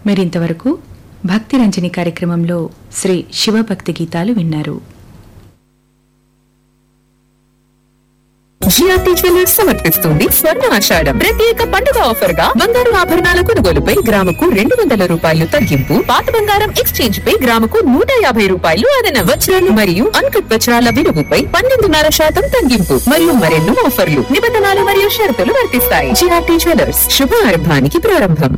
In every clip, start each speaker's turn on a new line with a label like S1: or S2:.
S1: మీరింతవరకు భక్తి రంజని కార్యక్రమంలో శ్రీ శివభక్తి గీతాలు విన్నారు
S2: జిఆర్టీ జ్యువెలర్స్ సమర్పిస్తుంది స్వర్ణ ఆషాఢం ప్రత్యేక పండుగ ఆఫర్ గా బంగారు ఆభరణాల కొనుగోలుపై గ్రాముకు రెండు వందల రూపాయలు తగ్గింపు పాత బంగారం ఎక్స్చేంజ్ పై గ్రాముకు నూట యాభై రూపాయలు అదన వజ్రాలు మరియు అన్కట్ వజ్రాల విలువపై పన్నెండున్నర శాతం తగ్గింపు మరియు మరెన్నో ఆఫర్లు నిబంధనలు మరియు షరతులు వర్తిస్తాయి జిఆర్టీ జ్యువెలర్స్ శుభారంభానికి ప్రారంభం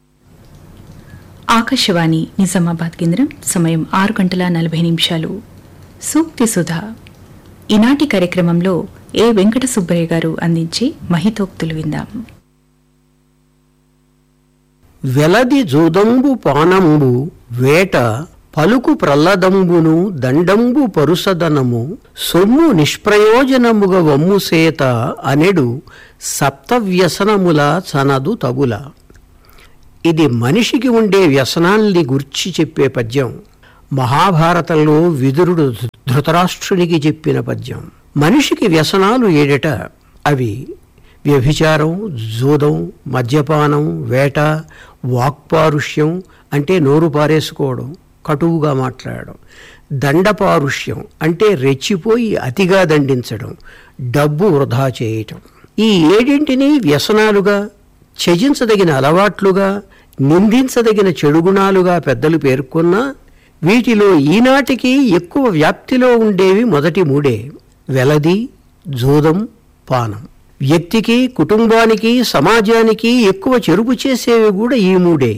S1: ఆకాశవాణి నిజామాబాద్ కేంద్రం సమయం ఆరు గంటల నలభై నిమిషాలు సూక్తి సుధా ఈనాటి కార్యక్రమంలో ఏ వెంకట సుబ్బయ్య గారు అందించే మహితోక్తులు విందాం
S3: వెలది జూదంబు పానంబు వేట పలుకు ప్రల్లదంబును దండంబు పరుసదనము సొమ్ము నిష్ప్రయోజనముగ వమ్ము సేత అనెడు సప్తవ్యసనముల చనదు తగుల ఇది మనిషికి ఉండే వ్యసనాల్ని గుర్చి చెప్పే పద్యం మహాభారతంలో విదురుడు ధృతరాష్ట్రునికి చెప్పిన పద్యం మనిషికి వ్యసనాలు ఏడట అవి వ్యభిచారం జూదం మద్యపానం వేట వాక్పారుష్యం అంటే నోరు పారేసుకోవడం కటువుగా మాట్లాడడం దండపారుష్యం అంటే రెచ్చిపోయి అతిగా దండించడం డబ్బు వృధా చేయటం ఈ ఏడింటిని వ్యసనాలుగా త్యజించదగిన అలవాట్లుగా నిందించదగిన చెడుగుణాలుగా పెద్దలు పేర్కొన్నా వీటిలో ఈనాటికి ఎక్కువ వ్యాప్తిలో ఉండేవి మొదటి మూడే వెలది జూదం పానం వ్యక్తికి కుటుంబానికి సమాజానికి ఎక్కువ చెరుపు చేసేవి కూడా ఈ మూడే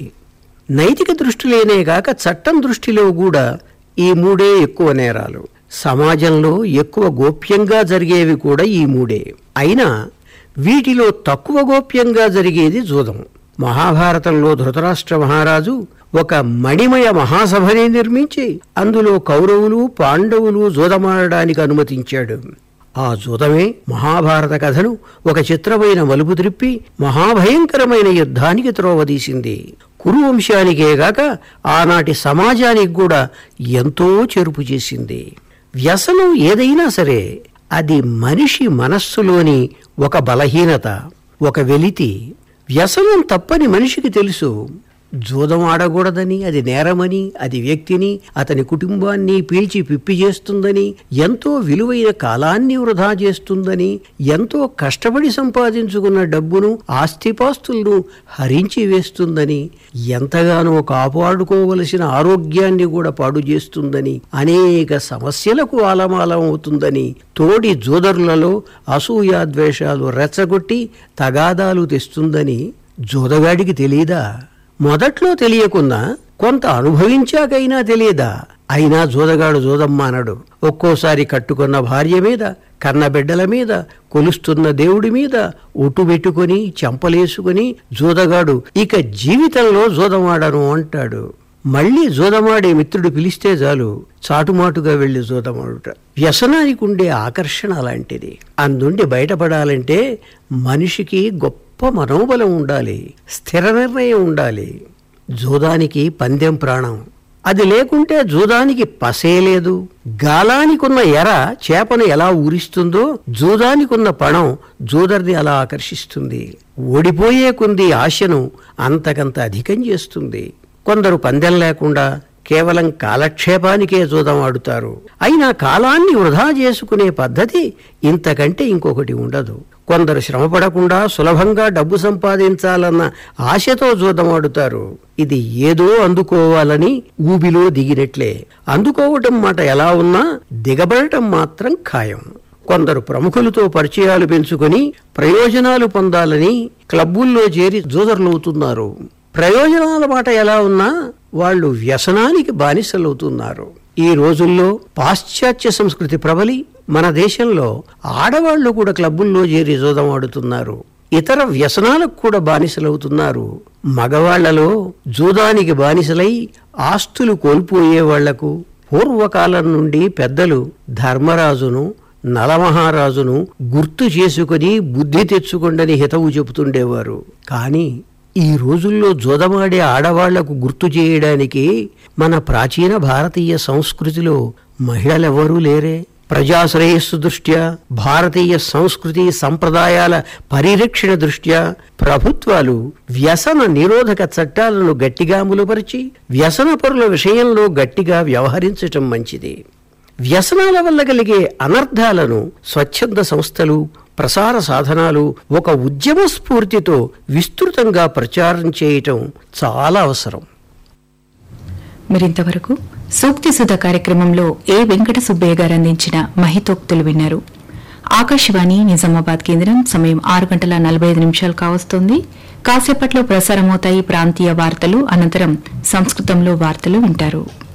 S3: నైతిక దృష్టిలోనే కాక చట్టం దృష్టిలో కూడా ఈ మూడే ఎక్కువ నేరాలు సమాజంలో ఎక్కువ గోప్యంగా జరిగేవి కూడా ఈ మూడే అయినా వీటిలో తక్కువ గోప్యంగా జరిగేది జూదం మహాభారతంలో ధృతరాష్ట్ర మహారాజు ఒక మణిమయ మహాసభని నిర్మించి అందులో కౌరవులు పాండవులు జూదమాడడానికి అనుమతించాడు ఆ జూదమే మహాభారత కథను ఒక చిత్రమైన మలుపు త్రిప్పి మహాభయంకరమైన యుద్ధానికి త్రోవదీసింది కురు వంశానికే గాక ఆనాటి సమాజానికి కూడా ఎంతో చెరుపు చేసింది వ్యసనం ఏదైనా సరే అది మనిషి మనస్సులోని ఒక బలహీనత ఒక వెలితి వ్యసనం తప్పని మనిషికి తెలుసు జూదం ఆడకూడదని అది నేరమని అది వ్యక్తిని అతని కుటుంబాన్ని పీల్చి పిప్పి చేస్తుందని ఎంతో విలువైన కాలాన్ని వృధా చేస్తుందని ఎంతో కష్టపడి సంపాదించుకున్న డబ్బును ఆస్తిపాస్తులను హరించి వేస్తుందని ఎంతగానో కాపాడుకోవలసిన ఆరోగ్యాన్ని కూడా పాడు చేస్తుందని అనేక సమస్యలకు ఆలమాలం అవుతుందని తోడి జోదరులలో అసూయాద్వేషాలు రెచ్చగొట్టి తగాదాలు తెస్తుందని జోదగాడికి తెలియదా మొదట్లో తెలియకున్నా కొంత అనుభవించాకైనా తెలియదా అయినా జోదగాడు జోదమ్మానడు ఒక్కోసారి కట్టుకున్న భార్య మీద కన్నబిడ్డల మీద కొలుస్తున్న దేవుడి మీద ఒట్టు పెట్టుకుని చెంపలేసుకుని జోదగాడు ఇక జీవితంలో జోదమాడను అంటాడు మళ్ళీ జోదమాడే మిత్రుడు పిలిస్తే చాలు చాటుమాటుగా వెళ్లి జోదమాడుట వ్యసనానికి ఉండే ఆకర్షణ అలాంటిది అందుండి బయటపడాలంటే మనిషికి గొప్ప మనోబలం ఉండాలి స్థిర నిర్ణయం ఉండాలి జూదానికి పందెం ప్రాణం అది లేకుంటే జూదానికి పసే లేదు గాలానికున్న ఎర చేపను ఎలా ఊరిస్తుందో జూదానికున్న పణం జూదర్ని అలా ఆకర్షిస్తుంది ఓడిపోయే కొంది ఆశను అంతకంత అధికం చేస్తుంది కొందరు పందెం లేకుండా కేవలం కాలక్షేపానికే జూదం ఆడుతారు అయినా కాలాన్ని వృధా చేసుకునే పద్ధతి ఇంతకంటే ఇంకొకటి ఉండదు కొందరు శ్రమపడకుండా సులభంగా డబ్బు సంపాదించాలన్న ఆశతో జూదమాడుతారు ఇది ఏదో అందుకోవాలని ఊబిలో దిగినట్లే అందుకోవటం మాట ఎలా ఉన్నా దిగబడటం మాత్రం ఖాయం కొందరు ప్రముఖులతో పరిచయాలు పెంచుకొని ప్రయోజనాలు పొందాలని క్లబ్బుల్లో చేరి జూదర్లవుతున్నారు ప్రయోజనాల మాట ఎలా ఉన్నా వాళ్ళు వ్యసనానికి బానిసలవుతున్నారు ఈ రోజుల్లో పాశ్చాత్య సంస్కృతి ప్రబలి మన దేశంలో ఆడవాళ్లు కూడా క్లబ్బుల్లో చేరి జూదం ఆడుతున్నారు ఇతర వ్యసనాలకు కూడా బానిసలవుతున్నారు మగవాళ్లలో జూదానికి బానిసలై ఆస్తులు కోల్పోయే వాళ్లకు పూర్వకాలం నుండి పెద్దలు ధర్మరాజును నలమహారాజును గుర్తు చేసుకుని బుద్ధి తెచ్చుకొండని హితవు చెబుతుండేవారు కానీ ఈ రోజుల్లో జోదమాడే ఆడవాళ్లకు గుర్తు చేయడానికి మన ప్రాచీన భారతీయ సంస్కృతిలో మహిళలెవరూ లేరే ప్రజాశ్రేయస్సు దృష్ట్యా భారతీయ సంస్కృతి సంప్రదాయాల పరిరక్షణ దృష్ట్యా ప్రభుత్వాలు వ్యసన నిరోధక చట్టాలను గట్టిగా అమలుపరిచి వ్యసన పరుల విషయంలో గట్టిగా వ్యవహరించటం మంచిది వ్యసనాల వల్ల కలిగే అనర్థాలను స్వచ్ఛంద సంస్థలు ప్రసార సాధనాలు ఒక ఉద్యమ స్ఫూర్తితో విస్తృతంగా ప్రచారం చేయటం చాలా అవసరం
S1: మరింతవరకు సూక్తి సుధ కార్యక్రమంలో ఏ వెంకట సుబ్బయ్య గారు అందించిన మహితోక్తులు విన్నారు ఆకాశవాణి నిజామాబాద్ కేంద్రం సమయం ఆరు గంటల నలభై ఐదు నిమిషాలు కావస్తోంది కాసేపట్లో ప్రసారమవుతాయి ప్రాంతీయ వార్తలు అనంతరం సంస్కృతంలో వార్తలు వింటారు